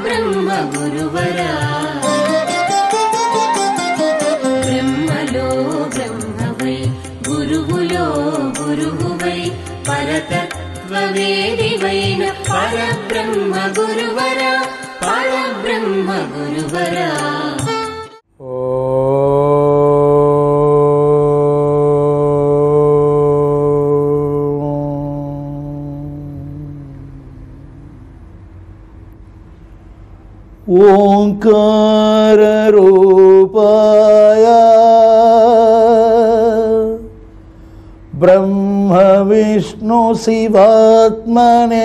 పరబ్రహ్మ గురువరా బ్రహ్మలో బ్రహ్మవై గురువులో గురువువై పరతత్వవేదివైన పరబ్రహ్మ గురువరా పరబ్రహ్మ గురువరా ఓంకారూపాయ బ్రహ్మ విష్ణు శివాత్మనే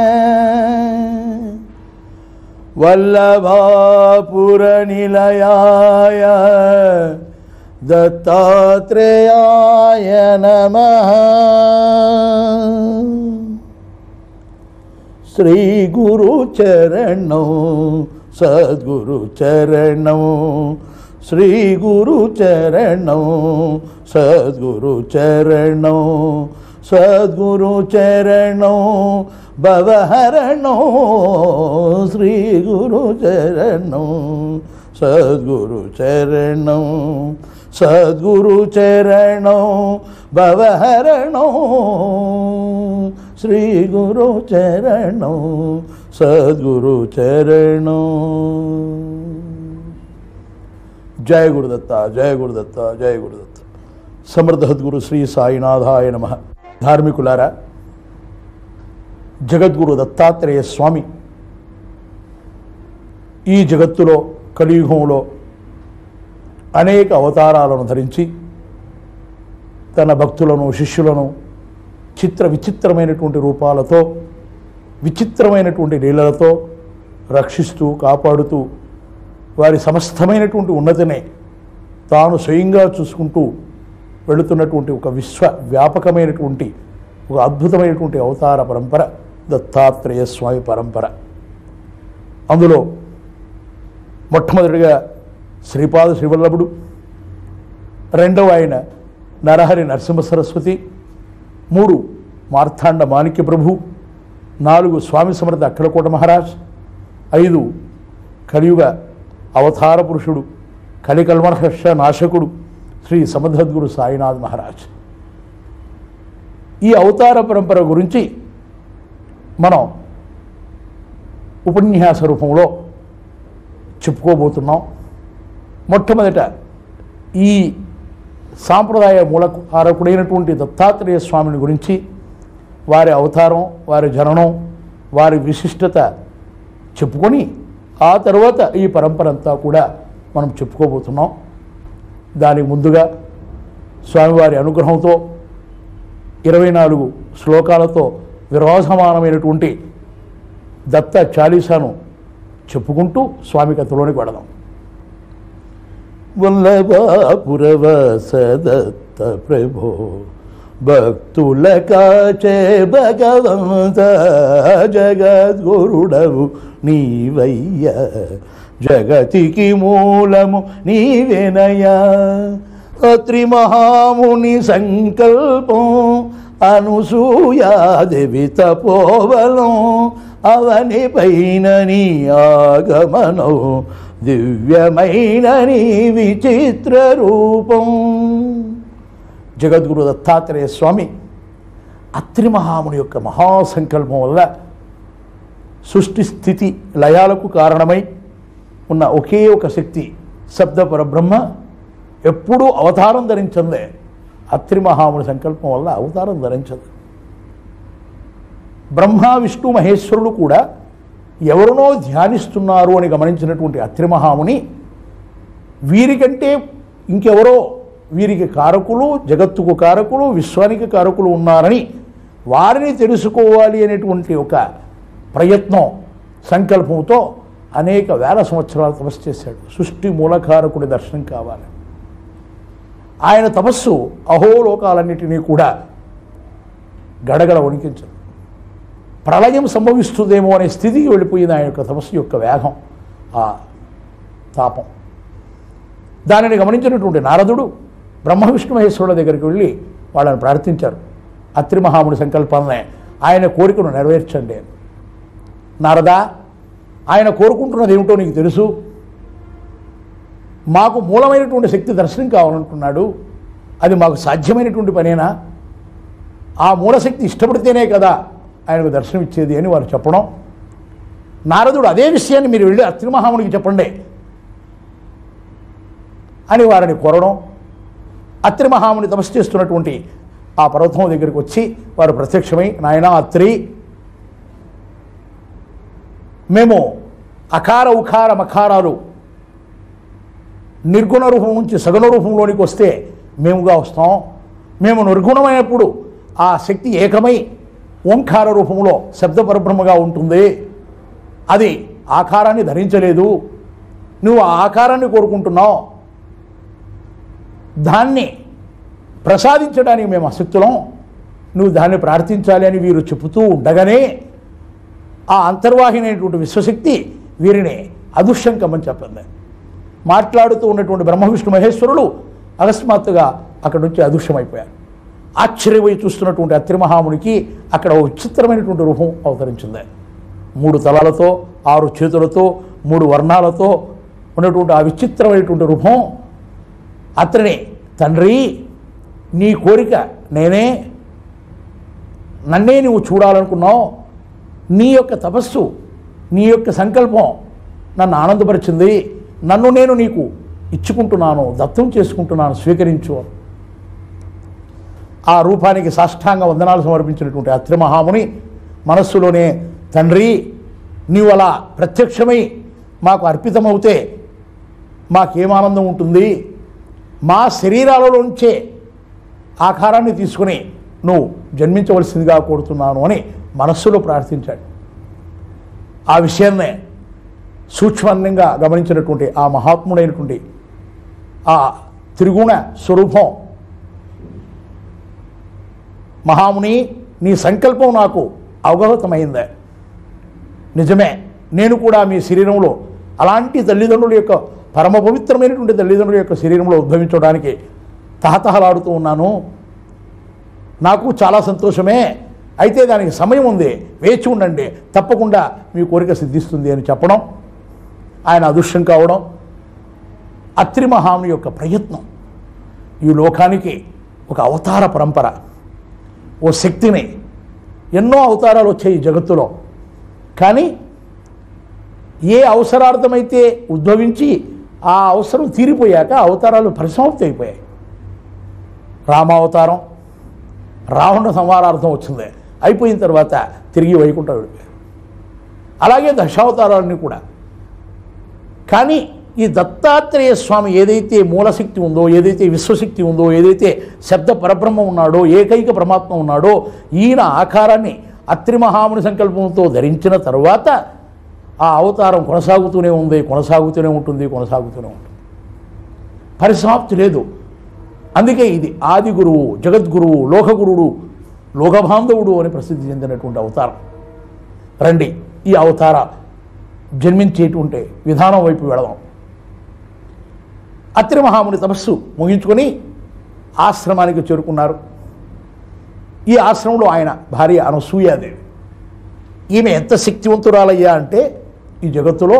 వల్లభాపుర నిలయాయ దత్తాత్రేయాయ నమః శ్రీ గురు చరణం సద్గురు చరణం శ్రీ గురు చరణం సద్గురు చరణం సద్గురు చరణం భవహరణం శ్రీ గురు చరణం సద్గురు చరణం సద్గురు చరణం భవహరణం శ్రీ గురు చరణం సద్గురు చరణం జయ గురుదత్త జయ గురుదత్త జయ గురుదత్త సమర్థ సద్గురు శ్రీ సాయినాథాయ నమ ధార్మికులారా జగద్గురు దత్తాత్రేయ స్వామి ఈ జగత్తులో కలియుగంలో అనేక అవతారాలను ధరించి తన భక్తులను శిష్యులను చిత్ర విచిత్రమైనటువంటి రూపాలతో విచిత్రమైనటువంటి లీలలతో రక్షిస్తూ కాపాడుతూ వారి సమస్తమైనటువంటి ఉన్నతినే తాను స్వయంగా చూసుకుంటూ వెళుతున్నటువంటి ఒక విశ్వ వ్యాపకమైనటువంటి ఒక అద్భుతమైనటువంటి అవతార పరంపర దత్తాత్రేయ స్వామి పరంపర అందులో మొట్టమొదటిగా శ్రీపాద శ్రీవల్లభుడు రెండవ ఆయన నరహరి నరసింహ సరస్వతి మూడు మార్తాండ మాణిక్య ప్రభు నాలుగు స్వామి సమర్థ అక్కలకోట మహారాజ్ ఐదు కలియుగ అవతార పురుషుడు కలికల్మహర్ష నాశకుడు శ్రీ సమర్థద్గురు సాయినాథ్ మహారాజ్ ఈ అవతార పరంపర గురించి మనం ఉపన్యాస రూపంలో చెప్పుకోబోతున్నాం మొట్టమొదట ఈ సాంప్రదాయ మూలకారకుడైనటువంటి దత్తాత్రేయ స్వామిని గురించి వారి అవతారం వారి జననం వారి విశిష్టత చెప్పుకొని ఆ తర్వాత ఈ పరంపర అంతా కూడా మనం చెప్పుకోబోతున్నాం దానికి ముందుగా స్వామివారి అనుగ్రహంతో ఇరవై నాలుగు శ్లోకాలతో విరోధమానమైనటువంటి దత్త చాలీసాను చెప్పుకుంటూ స్వామి కథలోనికి వెళదాం వల్లభాపురవస దత్త ప్రభో భక్తుల కాచే భగవంత జగద్గురుడవు నీవయ్య జగతికి మూలము నీవేనయ్యా అత్రి మహాముని సంకల్పం అనసూయాదేవి తపోబలం అవని పైన నీ ఆగమనం దివ్యమైన నీ విచిత్ర రూపం జగద్గురు దత్తాత్రేయ స్వామి అత్రి మహాముని యొక్క మహాసంకల్పం వల్ల సృష్టి స్థితి లయాలకు కారణమై ఉన్న ఒకే ఒక శక్తి శబ్ద పరబ్రహ్మ ఎప్పుడూ అవతారం ధరించందే అత్రి మహాముని సంకల్పం వల్ల అవతారం ధరించదు బ్రహ్మ విష్ణు మహేశ్వరులు కూడా ఎవరినో ధ్యానిస్తున్నారు అని గమనించినటువంటి అత్రి మహాముని వీరికంటే ఇంకెవరో వీరికి కారకులు జగత్తుకు కారకులు విశ్వానికి కారకులు ఉన్నారని వారిని తెలుసుకోవాలి అనేటువంటి ఒక ప్రయత్నం సంకల్పంతో అనేక వేల సంవత్సరాలు తపస్సు చేశాడు సృష్టి మూలకారకుడి దర్శనం కావాలి ఆయన తపస్సు అహోలోకాలన్నిటినీ కూడా గడగడ వణికించదు ప్రళయం సంభవిస్తుందేమో అనే స్థితికి వెళ్ళిపోయింది ఆయన యొక్క తపస్సు యొక్క వేగం ఆ తాపం దానిని గమనించినటువంటి నారదుడు బ్రహ్మ విష్ణు మహేశ్వరుల దగ్గరికి వెళ్ళి వాళ్ళని ప్రార్థించారు అత్రి మహాముని సంకల్పాలనే ఆయన కోరికను నెరవేర్చండి అని నారదా ఆయన కోరుకుంటున్నది ఏమిటో నీకు తెలుసు మాకు మూలమైనటువంటి శక్తి దర్శనం కావాలంటున్నాడు అది మాకు సాధ్యమైనటువంటి పనేనా ఆ మూలశక్తి ఇష్టపడితేనే కదా ఆయనకు దర్శనం ఇచ్చేది అని వారు చెప్పడం నారదుడు అదే విషయాన్ని మీరు వెళ్ళి అత్రి మహామునికి చెప్పండి అని వారిని కోరడం అత్రి మహాముని తపస్సు చేస్తున్నటువంటి ఆ పర్వతం దగ్గరికి వచ్చి వారు ప్రత్యక్షమై నాయన అత్రి మేము అకార ఉకార మకారాలు నిర్గుణ రూపం నుంచి సగుణ రూపంలోనికి వస్తే మేముగా వస్తాం మేము నిర్గుణమైనప్పుడు ఆ శక్తి ఏకమై ఓంకార రూపంలో శబ్ద పరబ్రహ్మగా ఉంటుంది అది ఆకారాన్ని ధరించలేదు నువ్వు ఆ ఆకారాన్ని కోరుకుంటున్నావు దాన్ని ప్రసాదించడానికి మేము అసక్తులం నువ్వు దాన్ని ప్రార్థించాలి అని వీరు చెబుతూ ఉండగానే ఆ అంతర్వాహినైనటువంటి విశ్వశక్తి వీరిని అదుష్యం కమ్మని చెప్పింది మాట్లాడుతూ ఉన్నటువంటి బ్రహ్మ విష్ణు మహేశ్వరులు అకస్మాత్తుగా అక్కడి నుంచి అదృశ్యమైపోయారు ఆశ్చర్యపోయి చూస్తున్నటువంటి అత్రిమహామునికి అక్కడ ఒక విచిత్రమైనటువంటి రూపం అవతరించింది మూడు తలలతో ఆరు చేతులతో మూడు వర్ణాలతో ఉన్నటువంటి ఆ విచిత్రమైనటువంటి రూపం అతని తండ్రి నీ కోరిక నేనే నన్నే నువ్వు చూడాలనుకున్నావు నీ యొక్క తపస్సు నీ యొక్క సంకల్పం నన్ను ఆనందపరిచింది నన్ను నేను నీకు ఇచ్చుకుంటున్నాను దత్తం చేసుకుంటున్నాను స్వీకరించు ఆ రూపానికి సాష్టాంగ వందనాలు సమర్పించినటువంటి అత్రి మహాముని మనస్సులోనే తండ్రి నీవు అలా ప్రత్యక్షమై మాకు అర్పితమవుతే మాకేం ఆనందం ఉంటుంది మా శరీరాలలోంచే ఆకారాన్ని తీసుకుని నువ్వు జన్మించవలసిందిగా కోరుతున్నాను అని మనస్సులో ప్రార్థించాడు ఆ విషయాన్నే సూక్ష్మంగా గమనించినటువంటి ఆ మహాత్ముడైనటువంటి ఆ త్రిగుణ స్వరూపం మహాముని నీ సంకల్పం నాకు అవగతమైందే నిజమే నేను కూడా మీ శరీరంలో అలాంటి తల్లిదండ్రుల యొక్క పరమ పవిత్రమైనటువంటి తల్లిదండ్రుల యొక్క శరీరంలో ఉద్భవించడానికి తహతహలాడుతూ ఉన్నాను నాకు చాలా సంతోషమే అయితే దానికి సమయం ఉంది వేచి ఉండండి తప్పకుండా మీ కోరిక సిద్ధిస్తుంది అని చెప్పడం ఆయన అదృశ్యం కావడం అత్రి మహాముని యొక్క ప్రయత్నం ఈ లోకానికి ఒక అవతార పరంపర ఓ శక్తిని ఎన్నో అవతారాలు వచ్చాయి ఈ జగత్తులో కానీ ఏ అవసరార్థమైతే ఉద్భవించి ఆ అవసరం తీరిపోయాక అవతారాలు పరిసమాప్తి అయిపోయాయి రామావతారం రావణ సంహారార్థం వచ్చింది అయిపోయిన తర్వాత తిరిగి వైకుంఠం వెళ్ళిపోయారు అలాగే దశావతారాలన్నీ కూడా కానీ ఈ దత్తాత్రేయ స్వామి ఏదైతే మూలశక్తి ఉందో ఏదైతే విశ్వశక్తి ఉందో ఏదైతే శబ్ద పరబ్రహ్మ ఉన్నాడో ఏకైక పరమాత్మ ఉన్నాడో ఈయన ఆకారాన్ని అత్రి మహాముని సంకల్పంతో ధరించిన తరువాత ఆ అవతారం కొనసాగుతూనే ఉంది కొనసాగుతూనే ఉంటుంది కొనసాగుతూనే ఉంటుంది పరిసమాప్తి లేదు అందుకే ఇది ఆది గురువు జగద్గురువు లోకగురుడు లోకబాంధవుడు అని ప్రసిద్ధి చెందినటువంటి అవతారం రండి ఈ అవతార జన్మించేటువంటి విధానం వైపు వెళదాం అత్రి మహాముని తపస్సు ముగించుకొని ఆశ్రమానికి చేరుకున్నారు ఈ ఆశ్రమంలో ఆయన భార్య అనసూయాదేవి ఈమె ఎంత శక్తివంతురాలయ్యా అంటే ఈ జగత్తులో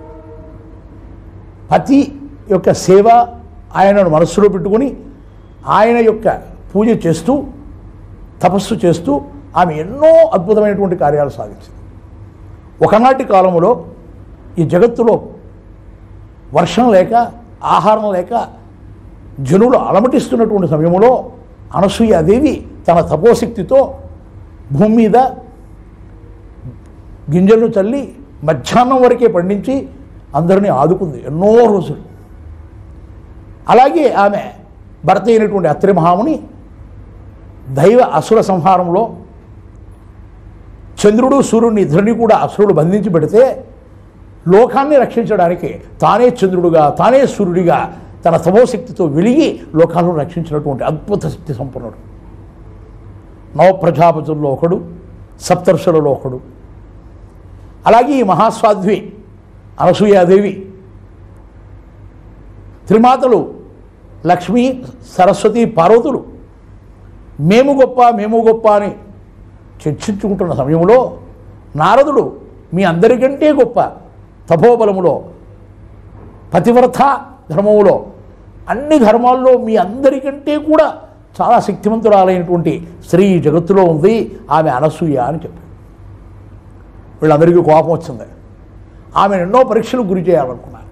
పతి యొక్క సేవ ఆయనను మనస్సులో పెట్టుకొని ఆయన యొక్క పూజ చేస్తూ తపస్సు చేస్తూ ఆమె ఎన్నో అద్భుతమైనటువంటి కార్యాలు సాధించింది ఒకనాటి కాలంలో ఈ జగత్తులో వర్షం లేక ఆహారం లేక జనులు అలమటిస్తున్నటువంటి సమయంలో అనసూయాదేవి తన తపోశక్తితో భూమి మీద గింజలను చల్లి మధ్యాహ్నం వరకే పండించి అందరినీ ఆదుకుంది ఎన్నో రోజులు అలాగే ఆమె భర్త అయినటువంటి అత్రి మహాముని దైవ అసుర సంహారంలో చంద్రుడు సూర్యుడిని ఇద్దరిని కూడా అసురుడు బంధించి పెడితే లోకాన్ని రక్షించడానికి తానే చంద్రుడుగా తానే సూర్యుడిగా తన తమోశక్తితో వెలిగి లోకాలను రక్షించినటువంటి అద్భుత శక్తి సంపన్నుడు నవప్రజాపతుల్లో ఒకడు సప్తర్షులలో ఒకడు అలాగే ఈ మహాస్వాధ్వి అనసూయాదేవి త్రిమాతలు లక్ష్మి సరస్వతి పార్వతులు మేము గొప్ప మేము గొప్ప అని చర్చించుకుంటున్న సమయంలో నారదుడు మీ అందరికంటే గొప్ప తపోబలములో పతివ్రత ధర్మములో అన్ని ధర్మాల్లో మీ అందరికంటే కూడా చాలా శక్తివంతురాలైనటువంటి స్త్రీ ఈ జగత్తులో ఉంది ఆమె అనసూయ అని చెప్పారు వీళ్ళందరికీ కోపం వచ్చింది ఆమె ఎన్నో పరీక్షలకు గురి చేయాలనుకున్నారు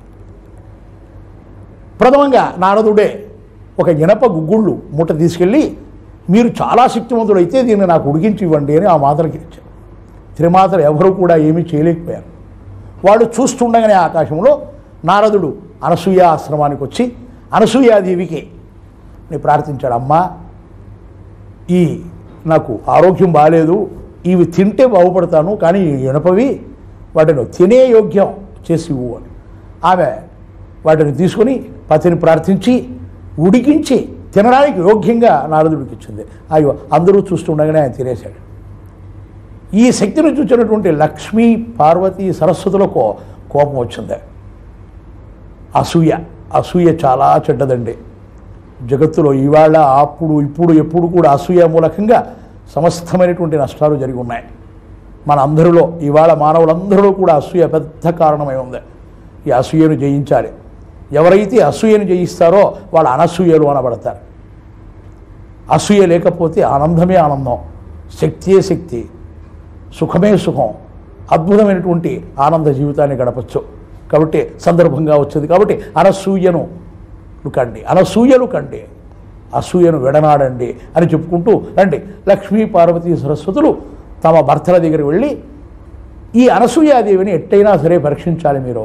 ప్రథమంగా నారదుడే ఒక ఇనప గుగ్గుళ్ళు మూట తీసుకెళ్ళి మీరు చాలా శక్తివంతుడైతే దీన్ని నాకు ఉడికించి ఇవ్వండి అని ఆ మాతలకి ఇచ్చారు త్రిమాతలు ఎవరు కూడా ఏమీ చేయలేకపోయారు వాళ్ళు చూస్తుండగానే ఆకాశంలో నారదుడు అనసూయ ఆశ్రమానికి వచ్చి అనసూయాదేవికి ని ప్రార్థించాడు అమ్మా ఈ నాకు ఆరోగ్యం బాగాలేదు ఇవి తింటే బాగుపడతాను కానీ ఈ ఇనపవి వాటిని తినే యోగ్యం చేసి ఇవ్వు అని ఆమె వాటిని తీసుకొని పతిని ప్రార్థించి ఉడికించి తినడానికి యోగ్యంగా నారదుడికి ఇచ్చింది అయ్యో అందరూ చూస్తుండగానే ఆయన తినేశాడు ఈ శక్తిని చూసినటువంటి లక్ష్మీ పార్వతీ సరస్వతులకు కోపం వచ్చింది అసూయ అసూయ చాలా చెడ్డదండి జగత్తులో ఇవాళ అప్పుడు ఇప్పుడు ఎప్పుడు కూడా అసూయ మూలకంగా సమస్తమైనటువంటి నష్టాలు జరిగి ఉన్నాయి మన అందరిలో ఇవాళ మానవులందరిలో కూడా అసూయ పెద్ద కారణమై ఉంది ఈ అసూయను జయించాలి ఎవరైతే అసూయను జయిస్తారో వాళ్ళు అనసూయలు అనబడతారు అసూయ లేకపోతే ఆనందమే ఆనందం శక్తియే శక్తి సుఖమే సుఖం అద్భుతమైనటువంటి ఆనంద జీవితాన్ని గడపచ్చు కాబట్టి సందర్భంగా వచ్చింది కాబట్టి అనసూయను కండి అనసూయలు కండి అసూయను విడనాడండి అని చెప్పుకుంటూ రండి లక్ష్మీ పార్వతీ సరస్వతులు తమ భర్తల దగ్గరికి వెళ్ళి ఈ అనసూయాదేవిని ఎట్టయినా సరే పరీక్షించాలి మీరు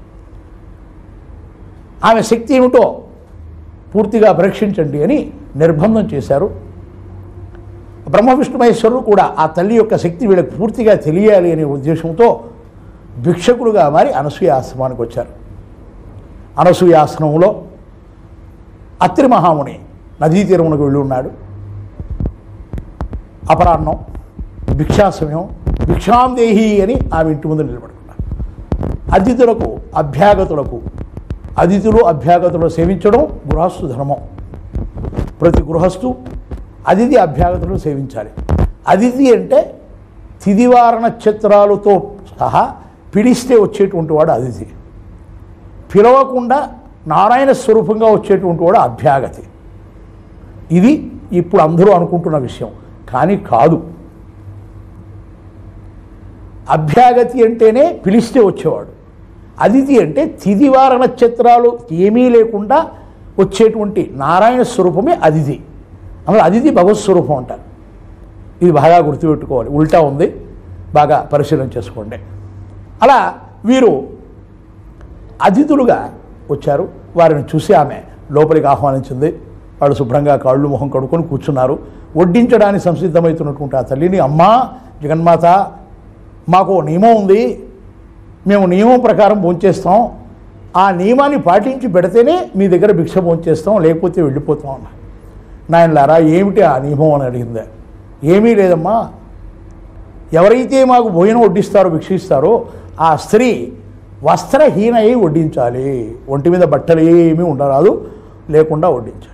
ఆమె శక్తి ఏమిటో పూర్తిగా పరీక్షించండి అని నిర్బంధం చేశారు బ్రహ్మ విష్ణు మహేశ్వరులు కూడా ఆ తల్లి యొక్క శక్తి వీళ్ళకి పూర్తిగా తెలియాలి అనే ఉద్దేశంతో భిక్షకుడుగా మారి అనసూయ ఆశ్రమానికి వచ్చారు అనసూయ ఆశ్రమంలో అత్రి మహాముని నదీ తీరమునకు వెళ్ళి ఉన్నాడు అపరాహ్నం భిక్షా సమయం భిక్షాం దేహి అని ఆమె ఇంటి ముందు నిలబడుకున్నాడు అతిథులకు అభ్యాగతులకు అతిథులు అభ్యాగతులు సేవించడం గృహస్థు ధర్మం ప్రతి గృహస్థు అతిథి అభ్యాగతులను సేవించాలి అతిథి అంటే తిదివార నక్షత్రాలతో సహా పిలిస్తే వచ్చేటువంటి వాడు అతిథి పిలవకుండా నారాయణ స్వరూపంగా వచ్చేటువంటి వాడు అభ్యాగతి ఇది ఇప్పుడు అందరూ అనుకుంటున్న విషయం కానీ కాదు అభ్యాగతి అంటేనే పిలిస్తే వచ్చేవాడు అతిథి అంటే తిదివార నక్షత్రాలు ఏమీ లేకుండా వచ్చేటువంటి నారాయణ స్వరూపమే అతిథి అందులో అతిథి భగవత్ స్వరూపం అంటారు ఇది బాగా గుర్తుపెట్టుకోవాలి ఉల్టా ఉంది బాగా పరిశీలన చేసుకోండి అలా వీరు అతిథులుగా వచ్చారు వారిని చూసి ఆమె లోపలికి ఆహ్వానించింది వాళ్ళు శుభ్రంగా కాళ్ళు మొహం కడుక్కొని కూర్చున్నారు వడ్డించడానికి సంసిద్ధమవుతున్నటువంటి ఆ తల్లిని అమ్మా జగన్మాత మాకు ఓ నియమం ఉంది మేము నియమం ప్రకారం భోంచేస్తాం ఆ నియమాన్ని పాటించి పెడితేనే మీ దగ్గర భిక్ష భోంచేస్తాం లేకపోతే వెళ్ళిపోతాం అన్న నాయనలారా ఏమిటి ఆ నియమం అని అడిగింది ఏమీ లేదమ్మా ఎవరైతే మాకు భోజనం వడ్డిస్తారో భిక్షిస్తారో ఆ స్త్రీ వస్త్రహీన అయి వడ్డించాలి ఒంటి మీద బట్టలు ఏమీ ఉండరాదు లేకుండా వడ్డించాలి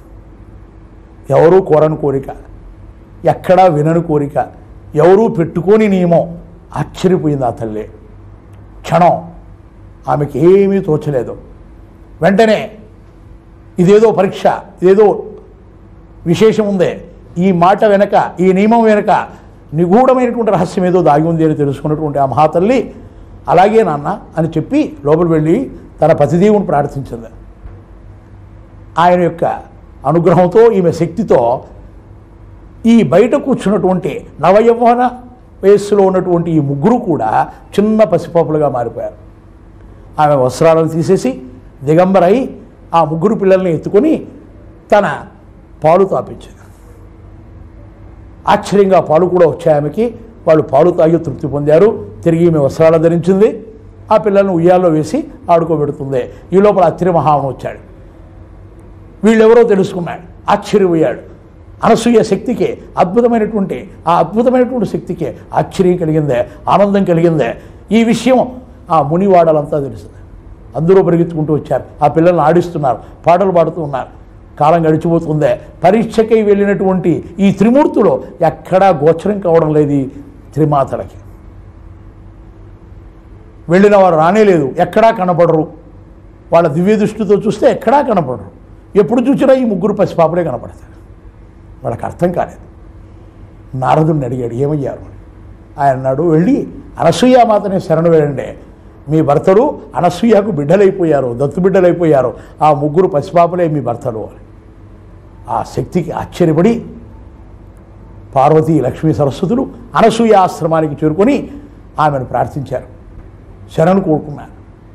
ఎవరూ కోరని కోరిక ఎక్కడా వినని కోరిక ఎవరూ పెట్టుకోని నియమం ఆశ్చర్యపోయింది ఆ తల్లి క్షణం ఆమెకి ఏమీ తోచలేదు వెంటనే ఇదేదో పరీక్ష ఇదేదో విశేషం ఉందే ఈ మాట వెనక ఈ నియమం వెనక నిగూఢమైనటువంటి రహస్యం ఏదో దాగి ఉంది అని తెలుసుకున్నటువంటి ఆ మహాతల్లి అలాగే నాన్న అని చెప్పి లోపలికి వెళ్ళి తన పతిదేవుని ప్రార్థించింది ఆయన యొక్క అనుగ్రహంతో ఈమె శక్తితో ఈ బయట కూర్చున్నటువంటి నవయవ్వన వయస్సులో ఉన్నటువంటి ఈ ముగ్గురు కూడా చిన్న పసిపాపులుగా మారిపోయారు ఆమె వస్త్రాలను తీసేసి దిగంబరై ఆ ముగ్గురు పిల్లల్ని ఎత్తుకొని తన పాలు తాపించింది ఆశ్చర్యంగా పాలు కూడా వచ్చాయి ఆమెకి వాళ్ళు పాలు తాగి తృప్తి పొందారు తిరిగి ఈమె వస్త్రాలు ధరించింది ఆ పిల్లల్ని ఉయ్యాల్లో వేసి ఆడుకోబెడుతుంది ఈ లోపల అత్రి మహాముని వచ్చాడు వీళ్ళెవరో తెలుసుకున్నాడు ఆశ్చర్యపోయాడు అనసూయ శక్తికి అద్భుతమైనటువంటి ఆ అద్భుతమైనటువంటి శక్తికి ఆశ్చర్యం కలిగిందే ఆనందం కలిగిందే ఈ విషయం ఆ మునివాడలంతా తెలిసింది అందరూ పరిగెత్తుకుంటూ వచ్చారు ఆ పిల్లల్ని ఆడిస్తున్నారు పాటలు పాడుతూ ఉన్నారు కాలం గడిచిపోతుందే పరీక్షకై వెళ్ళినటువంటి ఈ త్రిమూర్తులు ఎక్కడా గోచరం కావడం లేదు ఈ త్రిమాతలకి వెళ్ళిన వారు రానేలేదు ఎక్కడా కనపడరు వాళ్ళ దివ్య దృష్టితో చూస్తే ఎక్కడా కనపడరు ఎప్పుడు చూసినా ఈ ముగ్గురు పసిపాపలే కనపడతారు వాళ్ళకి అర్థం కాలేదు నారదుడిని అడిగాడు ఏమయ్యారు అని. ఆయన అన్నాడు వెళ్ళి అనసూయామాతనే శరణు వెళ్ళండి మీ భర్తలు అనసూయకు బిడ్డలైపోయారు దత్తు బిడ్డలైపోయారు ఆ ముగ్గురు పసిపాపలే మీ భర్తలు అని ఆ శక్తికి ఆశ్చర్యపడి పార్వతీ లక్ష్మీ సరస్వతులు అనసూయ ఆశ్రమానికి చేరుకొని ఆమెను ప్రార్థించారు శరణు కోరుకున్నారు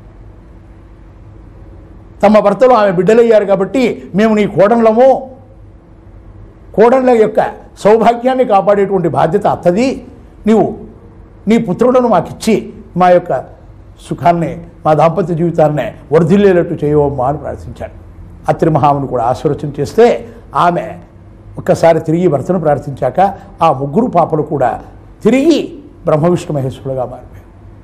తమ భర్తలు ఆమె బిడ్డలయ్యారు కాబట్టి మేము నీ కోడళ్ళము కోడళ్ళ యొక్క సౌభాగ్యాన్ని కాపాడేటువంటి బాధ్యత అత్తది నీవు నీ పుత్రులను మాకిచ్చి మా యొక్క సుఖాన్ని మా దాంపత్య జీవితాన్ని వర్ధిల్లేటట్టు చేయవమ్మా అని ప్రార్థించాడు అత్రి మహాముని కూడా ఆశీర్వచన చేస్తే ఆమె ఒక్కసారి తిరిగి భర్తను ప్రార్థించాక ఆ ముగ్గురు పాపలు కూడా తిరిగి బ్రహ్మ విష్ణు మహేశ్వరులుగా మారిపోయారు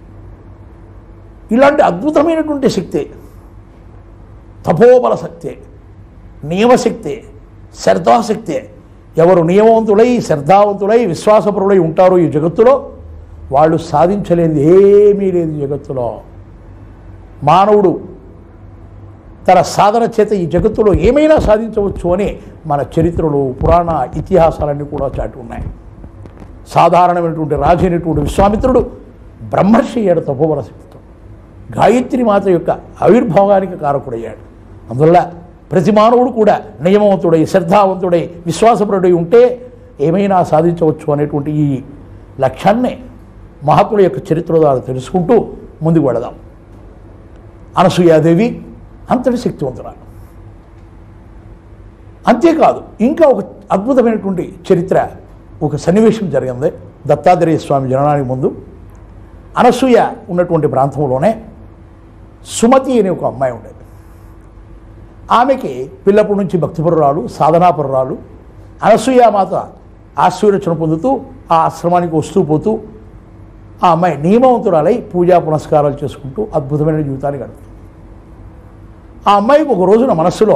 ఇలాంటి అద్భుతమైనటువంటి శక్తి తపోబల శక్తి నియమశక్తి శ్రద్ధాశక్తి ఎవరు నియమవంతులై శ్రద్ధావంతులై విశ్వాసపరులై ఉంటారో ఈ జగత్తులో వాళ్ళు సాధించలేనిది ఏమీ లేదు ఈ జగత్తులో మానవుడు తన సాధన చేత ఈ జగత్తులో ఏమైనా సాధించవచ్చు అని మన చరిత్రలు పురాణ ఇతిహాసాలన్నీ కూడా చాటి ఉన్నాయి సాధారణమైనటువంటి రాజు అయినటువంటి విశ్వామిత్రుడు బ్రహ్మర్షి అయ్యాడు తపోబల శక్తితో గాయత్రి మాత యొక్క ఆవిర్భావానికి కారకుడయ్యాడు అందువల్ల ప్రతి మానవుడు కూడా నియమవంతుడై శ్రద్ధావంతుడై విశ్వాసపరుడై ఉంటే ఏమైనా సాధించవచ్చు అనేటువంటి ఈ లక్ష్యాన్ని మహాత్ముల యొక్క చరిత్ర ద్వారా తెలుసుకుంటూ ముందుకు వెళదాం అనసూయాదేవి అంతటి శక్తివంతురాలు అంతేకాదు ఇంకా ఒక అద్భుతమైనటువంటి చరిత్ర ఒక సన్నివేశం జరిగింది దత్తాత్రేయ స్వామి జననానికి ముందు అనసూయ ఉన్నటువంటి ప్రాంతంలోనే సుమతి అనే ఒక అమ్మాయి ఉండేది ఆమెకి పిల్లప్పటి నుంచి భక్తిపరురాలు సాధనాపరురాలు అనసూయామాత ఆశీర్వచన పొందుతూ ఆ ఆశ్రమానికి వస్తూ పోతూ ఆ అమ్మాయి నియమవంతురాలై పూజా పునస్కారాలు చేసుకుంటూ అద్భుతమైన జీవితాన్ని గడుపుతుంది ఆ అమ్మాయికి ఒక రోజున మనస్సులో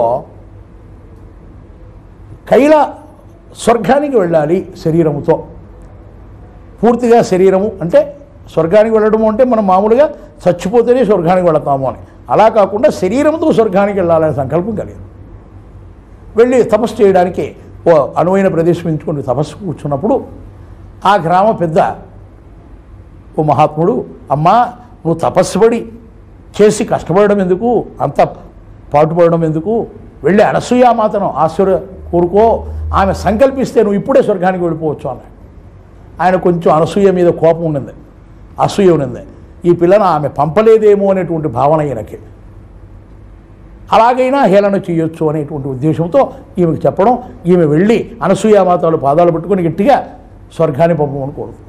కైల స్వర్గానికి వెళ్ళాలి శరీరముతో పూర్తిగా శరీరము అంటే స్వర్గానికి వెళ్ళడము అంటే మనం మామూలుగా చచ్చిపోతేనే స్వర్గానికి వెళతాము అని అలా కాకుండా శరీరంతో స్వర్గానికి వెళ్ళాలనే సంకల్పం కలిగింది వెళ్ళి తపస్సు చేయడానికి ఓ అనువైన ప్రదేశం ఎంచుకొని తపస్సు కూర్చున్నప్పుడు ఆ గ్రామ పెద్ద ఓ మహాత్ముడు అమ్మా నువ్వు తపస్సుపడి చేసి కష్టపడడం ఎందుకు అంత పాటుపడడం ఎందుకు వెళ్ళి అనసూయామాతను ఆశ్చర్య కోరుకో ఆమె సంకల్పిస్తే నువ్వు ఇప్పుడే స్వర్గానికి వెళ్ళిపోవచ్చు అన్నాడు ఆయన కొంచెం అనసూయ మీద కోపం ఉన్నది అసూయ ఉన్నది ఈ పిల్లను ఆమె పంపలేదేమో అనేటువంటి భావన ఈయనకి అలాగైనా హేళన చేయొచ్చు అనేటువంటి ఉద్దేశంతో ఈమెకు చెప్పడం ఈమె వెళ్ళి అనసూయామాతలు పాదాలు పట్టుకొని గట్టిగా స్వర్గాన్ని పంపమని కోరుతుంది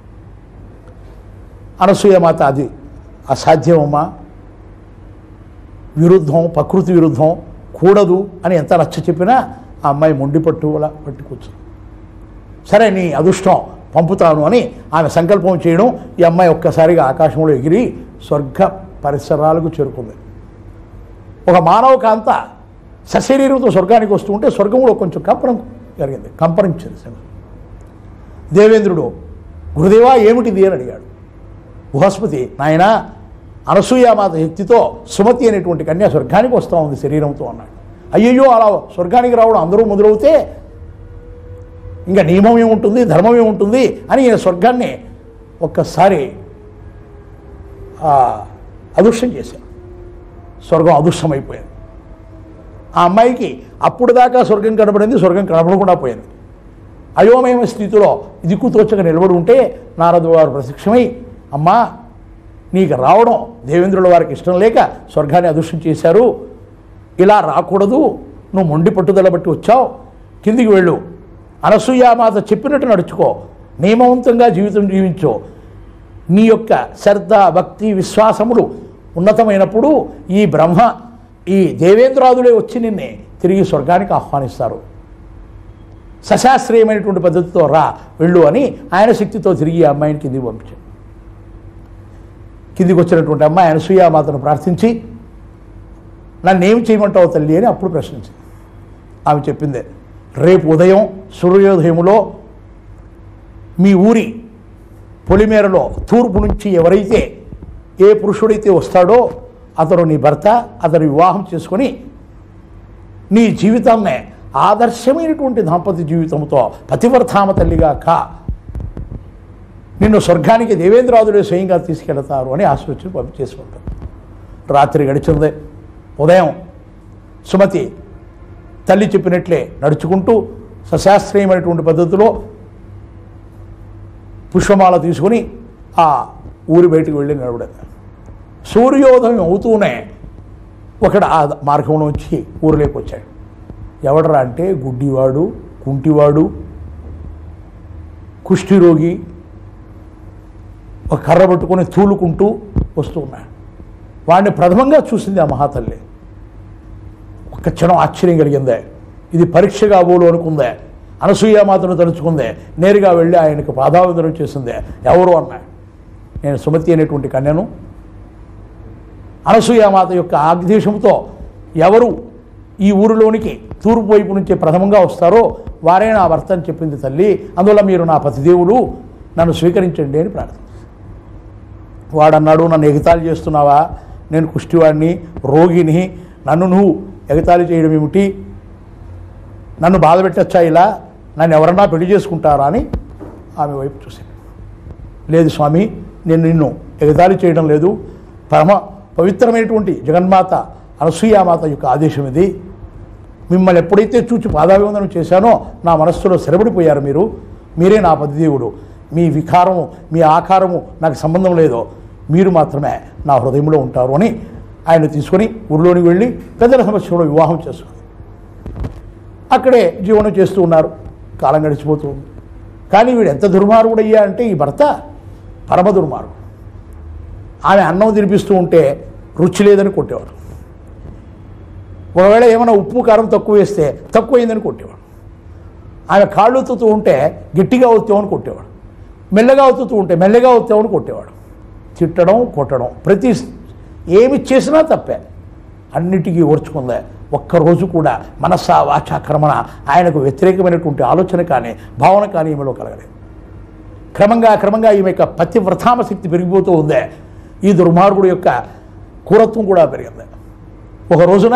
అనసూయమాత అది అసాధ్యమమ్మా విరుద్ధం ప్రకృతి విరుద్ధం కూడదు అని ఎంత నచ్చ చెప్పినా ఆ అమ్మాయి మొండి పట్టు అలా పట్టి కూర్చుంది సరే నీ అదృష్టం పంపుతాను అని ఆమె సంకల్పం చేయడం ఈ అమ్మాయి ఒక్కసారిగా ఆకాశంలో ఎగిరి స్వర్గ పరిసరాలకు చేరుకుంది ఒక మానవ కాంత సశరీరంతో స్వర్గానికి వస్తూ ఉంటే స్వర్గంలో కొంచెం కంపనం జరిగింది కంపనించింది దేవేంద్రుడు గురుదేవా ఏమిటిది అని అడిగాడు బృహస్పతి నాయన అనసూయామాత శక్తితో సుమతి అనేటువంటి కన్య స్వర్గానికి వస్తూ ఉంది శరీరంతో అన్నాడు అయ్యయ్యో అలా స్వర్గానికి రావడం అందరూ మొదలవుతే ఇంకా నియమం ఏముంటుంది ధర్మం ఏముంటుంది అని ఈయన స్వర్గాన్ని ఒక్కసారి ఆ, అదృశ్యం చేశారు స్వర్గం అదృశ్యమైపోయింది ఆ అమ్మాయికి అప్పుడు దాకా స్వర్గం కనబడింది స్వర్గం కనబడకుండా పోయింది అయోమయమ స్థితిలో దిక్కు తోచక నిలబడి ఉంటే నారదు వారు ప్రత్యక్షమై అమ్మా నీకు రావడం దేవేంద్రుల వారికి ఇష్టం లేక స్వర్గాన్ని అదృశ్యం చేశారు ఇలా రాకూడదు నువ్వు మొండి పట్టుదల బట్టి వచ్చావు కిందికి వెళ్ళు అనసూయామాత చెప్పినట్టు నడుచుకో నియమవంతంగా జీవితం జీవించు నీ యొక్క శ్రద్ధ భక్తి విశ్వాసములు ఉన్నతమైనప్పుడు ఈ బ్రహ్మ ఈ దేవేంద్రాదులే వచ్చి నిన్నే తిరిగి స్వర్గానికి ఆహ్వానిస్తారు సశాస్త్రీయమైనటువంటి పద్ధతితో రా వెళ్ళు అని ఆయన శక్తితో తిరిగి ఆ అమ్మాయిని కిందికి పంపించాడు కిందికి వచ్చినటువంటి అమ్మాయి అనసూయామాతను ప్రార్థించి నన్ను ఏమి చేయమంటావు తల్లి అని అప్పుడు ప్రశ్నించింది ఆమె చెప్పిందే రేపు ఉదయం సూర్యోదయములో మీ ఊరి పొలిమేరలో తూర్పు నుంచి ఎవరైతే ఏ పురుషుడైతే వస్తాడో అతడు నీ భర్త అతను వివాహం చేసుకొని నీ జీవితాన్నే ఆదర్శమైనటువంటి దాంపత్య జీవితంతో పతివర్ధామ తల్లిగా కా నిన్ను స్వర్గానికి దేవేంద్రాదుడే స్వయంగా తీసుకెళ్తారు అని ఆశీర్వచన పంపించేసి ఉంటారు రాత్రి గడిచింది ఉదయం సుమతి తల్లి చెప్పినట్లే నడుచుకుంటూ సశాస్త్రీయమైనటువంటి పద్ధతిలో పుష్పమాల తీసుకుని ఆ ఊరి బయటికి వెళ్ళి నిలబడింది సూర్యోదయం అవుతూనే ఒకడు ఆ మార్గంలో వచ్చి ఊరిలోకి వచ్చాడు ఎవడరా అంటే గుడ్డివాడు కుంటివాడు కుష్ఠిరోగి ఒక కర్ర పట్టుకొని తూలుకుంటూ వస్తూ ఉన్నాడు వాడిని ప్రథమంగా చూసింది ఆ మహాతల్లి ఒక్క క్షణం ఆశ్చర్యం కలిగిందే ఇది పరీక్ష కాబోలు అనుకుందే అనసూయామాతను తలుచుకుందే నేరుగా వెళ్ళి ఆయనకు పాదావందనం చేసిందే ఎవరు అన్నా నేను సుమతి అనేటువంటి కన్యను అనసూయామాత యొక్క ఆదేశంతో ఎవరు ఈ ఊరిలోనికి తూర్పు వైపు నుంచే ప్రథమంగా వస్తారో వారే నా భర్త అని చెప్పింది తల్లి అందువల్ల మీరు నా పతిదేవులు నన్ను స్వీకరించండి అని ప్రార్థన వాడన్నాడు నన్ను ఎగతాళి చేస్తున్నావా నేను కుష్టివాడిని రోగిని నన్ను నువ్వు ఎగతాళి చేయడం ఏమిటి నన్ను బాధ పెట్టచ్చా ఇలా నన్ను ఎవరన్నా పెళ్లి చేసుకుంటారా అని ఆమె వైపు చూశాను లేదు స్వామి నేను నిన్ను ఎగతాళి చేయడం లేదు పరమ పవిత్రమైనటువంటి జగన్మాత అనసూయామాత యొక్క ఆదేశం ఇది మిమ్మల్ని ఎప్పుడైతే చూచి పాదాభివందనం చేశానో నా మనస్సులో స్థిరపడిపోయారు మీరు మీరే నా పతిదేవుడు మీ వికారము మీ ఆకారము నాకు సంబంధం లేదో మీరు మాత్రమే నా హృదయంలో ఉంటారు అని ఆయన తీసుకొని ఊరిలోనికి వెళ్ళి పెద్దల సమస్యలో వివాహం చేసుకుంది అక్కడే జీవనం చేస్తూ ఉన్నారు కాలం గడిచిపోతూ ఉంది కానీ వీడు ఎంత దుర్మార్గుడయ్యా అంటే ఈ భర్త పరమ దుర్మార్గుడు ఆమె అన్నం తినిపిస్తూ ఉంటే రుచి లేదని కొట్టేవాడు ఒకవేళ ఏమైనా ఉప్పు కారం తక్కువ వేస్తే తక్కువైందని కొట్టేవాడు ఆమె కాళ్ళు ఒత్తుతూ ఉంటే గట్టిగా ఒత్తామని కొట్టేవాడు మెల్లగా ఒత్తుతూ ఉంటే మెల్లగా ఒత్తామని కొట్టేవాడు తిట్టడం కొట్టడం ప్రతి ఏమి చేసినా తప్పే అన్నిటికీ ఓర్చుకుందే ఒక్కరోజు కూడా మనస్స వాచా కర్మణ ఆయనకు వ్యతిరేకమైనటువంటి ఆలోచన కానీ భావన కానీ ఈమెలో కలగలేదు క్రమంగా క్రమంగా ఈమె యొక్క పతివ్రతామ శక్తి పెరిగిపోతూ ఉందే ఈ దుర్మార్గుడు యొక్క కూరత్వం కూడా పెరిగింది ఒక రోజున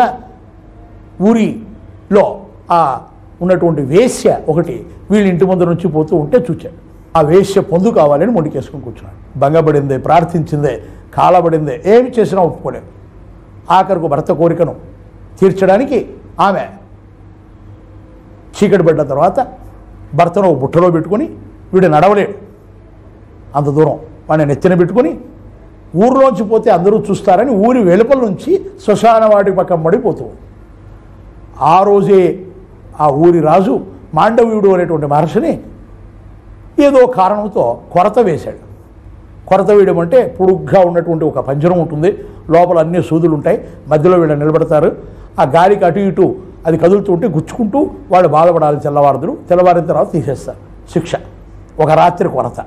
ఊరిలో ఆ ఉన్నటువంటి వేశ్య ఒకటి వీళ్ళ ఇంటి ముందు నుంచి పోతూ ఉంటే చూచాడు ఆ వేశ్య పొందు కావాలని మొండికేసుకుని కూర్చున్నాడు భంగపడిందే ప్రార్థించిందే కాలబడిందే ఏమి చేసినా ఒప్పుకోలేదు ఆఖరికి భర్త కోరికను తీర్చడానికి ఆమె చీకటి పడ్డ తర్వాత భర్తను ఒక బుట్టలో పెట్టుకొని వీడు నడవలేడు అంత దూరం వాడిని నెత్తిన పెట్టుకొని ఊరిలోంచి పోతే అందరూ చూస్తారని ఊరి వెలుపల నుంచి శ్మశాన వాటి పక్కన పడిపోతూ ఉంది. ఆ రోజే ఆ ఊరి రాజు మాండవీయుడు అనేటువంటి మహర్షిని ఏదో కారణంతో కొరత వేశాడు కొరత వేయడం అంటే పొడుగ్గా ఉన్నటువంటి ఒక పంజరం ఉంటుంది లోపల అన్ని సూదులు ఉంటాయి మధ్యలో వీళ్ళు నిలబడతారు ఆ గాలికి అటు ఇటు అది కదులుతూ ఉంటే గుచ్చుకుంటూ వాళ్ళు బాధపడాలి తెల్లవారుదురు తెల్లవారిన తర్వాత తీసేస్తారు శిక్ష ఒక రాత్రి కొరత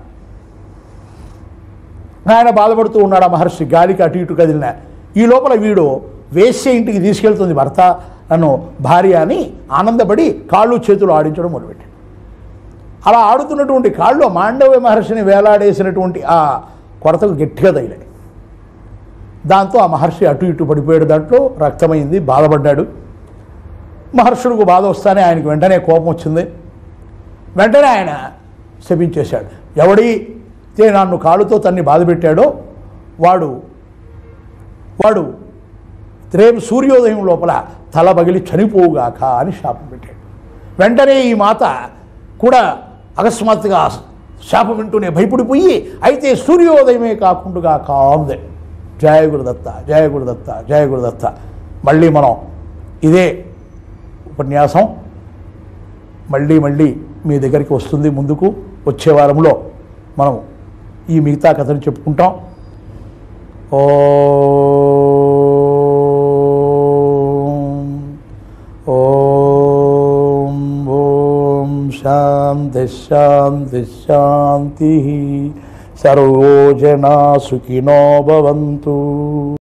ఆయన బాధపడుతూ ఉన్నాడు ఆ మహర్షి గాలికి అటు ఇటు కదిలిన ఈ లోపల వీడు వేశ్య ఇంటికి తీసుకెళ్తుంది భర్త నన్ను భార్య అని ఆనందపడి కాళ్ళు చేతులు ఆడించడం మొదలుపెట్టాడు అలా ఆడుతున్నటువంటి కాళ్ళు మాండవ మహర్షిని వేలాడేసినటువంటి ఆ కొరతకు గట్టిగా తగిలాయి దాంతో ఆ మహర్షి అటు ఇటు పడిపోయాడు దాంట్లో రక్తమైంది బాధపడ్డాడు మహర్షుడికి బాధ వస్తానే ఆయనకు వెంటనే కోపం వచ్చింది వెంటనే ఆయన శపించేశాడు ఎవడైతే నన్ను కాళ్ళతో తన్ని బాధ పెట్టాడో వాడు వాడు రేపు సూర్యోదయం లోపల తల పగిలి చనిపోవుగాక అని శాపం పెట్టాడు వెంటనే ఈ మాత కూడా అకస్మాత్తుగా శాపం వింటూనే భయపడిపోయి అయితే సూర్యోదయమే కాకుండా కాందే జయ గురుదత్త జయ గురుదత్త జయ గురుదత్త మళ్ళీ మనం ఇదే ఉపన్యాసం మళ్ళీ మళ్ళీ మీ దగ్గరికి వస్తుంది ముందుకు వచ్చే వారంలో మనం ఈ మిగతా కథను చెప్పుకుంటాం ఓం ఓం ఓం శాంతి శాంతి శాంతి సర్వో జనా సుఖినో భవంతు